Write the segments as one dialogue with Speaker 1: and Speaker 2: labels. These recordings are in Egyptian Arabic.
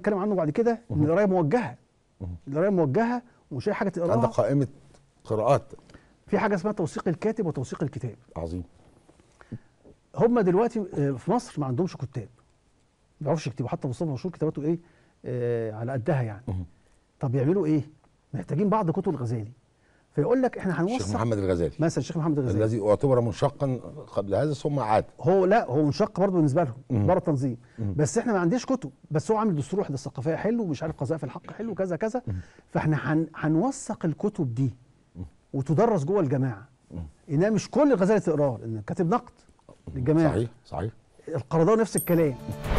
Speaker 1: هنتكلم عنه بعد كده ان القرايه موجهه القرايه موجهه ومش اي حاجه
Speaker 2: عندك
Speaker 1: تقراها
Speaker 2: قائمه قراءات
Speaker 1: في حاجه اسمها توثيق الكاتب وتوثيق الكتاب
Speaker 2: عظيم
Speaker 1: هم دلوقتي آه، في مصر ما عندهمش كتاب ما بيعرفوش يكتبوا حتى مصطفى مشهور كتاباته ايه آه على قدها يعني
Speaker 2: مهم.
Speaker 1: طب يعملوا ايه محتاجين بعض كتب الغزالي فيقول لك احنا
Speaker 2: الشيخ
Speaker 1: هنوثق
Speaker 2: محمد الغزالي
Speaker 1: مثلا الشيخ محمد الغزالي
Speaker 2: الذي اعتبر منشقا قبل هذا ثم عاد
Speaker 1: هو لا هو منشق برضه بالنسبه لهم
Speaker 2: مم.
Speaker 1: بره التنظيم
Speaker 2: مم.
Speaker 1: بس احنا ما عندناش كتب بس هو عامل دستور وحده الثقافيه حلو ومش عارف قذائف الحق حلو كذا كذا فاحنا هن هنوثق الكتب دي وتدرس جوه الجماعه انها مش كل الغزالي تقراه لان كاتب نقد للجماعه
Speaker 2: صحيح صحيح
Speaker 1: القرضاوي نفس الكلام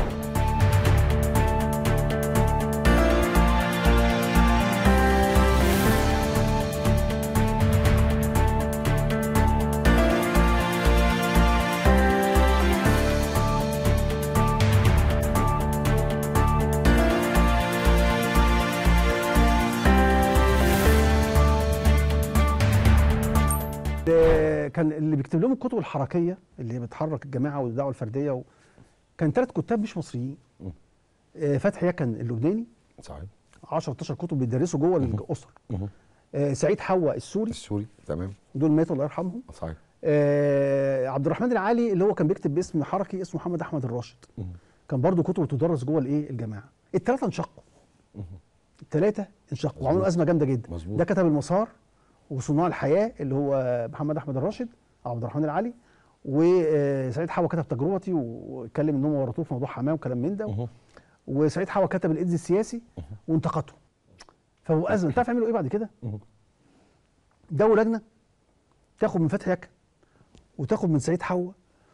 Speaker 1: آه، كان اللي بيكتب لهم الكتب الحركيه اللي هي بتحرك الجماعه والدعوه الفرديه و... كان ثلاث كتاب مش مصريين
Speaker 2: مم.
Speaker 1: آه، فتحي يكن اللبناني
Speaker 2: صحيح
Speaker 1: 10 12 كتب بيدرسوا جوه الاسر
Speaker 2: مهم.
Speaker 1: آه، سعيد حوا السوري
Speaker 2: السوري تمام
Speaker 1: دول ماتوا الله يرحمهم
Speaker 2: صحيح
Speaker 1: آه، عبد الرحمن العالي اللي هو كان بيكتب باسم حركي اسمه محمد احمد الراشد
Speaker 2: مهم.
Speaker 1: كان برضو كتب تدرس جوه الايه الجماعه الثلاثه انشقوا الثلاثه انشقوا وعملوا ازمه جامده جدا
Speaker 2: مظبوط.
Speaker 1: ده كتب المسار وصناع الحياه اللي هو محمد احمد الراشد او عبد الرحمن العالي وسعيد حوا كتب تجربتي واتكلم ان هم ورطوه في موضوع حماه وكلام من ده
Speaker 2: مهم.
Speaker 1: وسعيد حوا كتب الايدز السياسي وانتقده فهو ازمه انت عارف يعملوا ايه بعد كده؟
Speaker 2: مهم.
Speaker 1: جو لجنه تاخد من فتحي يكن وتاخد من سعيد حوا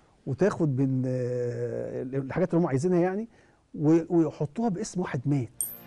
Speaker 1: وتاخد من آه، الحاجات اللي هم عايزينها يعني و- ويحطوها باسم واحد مات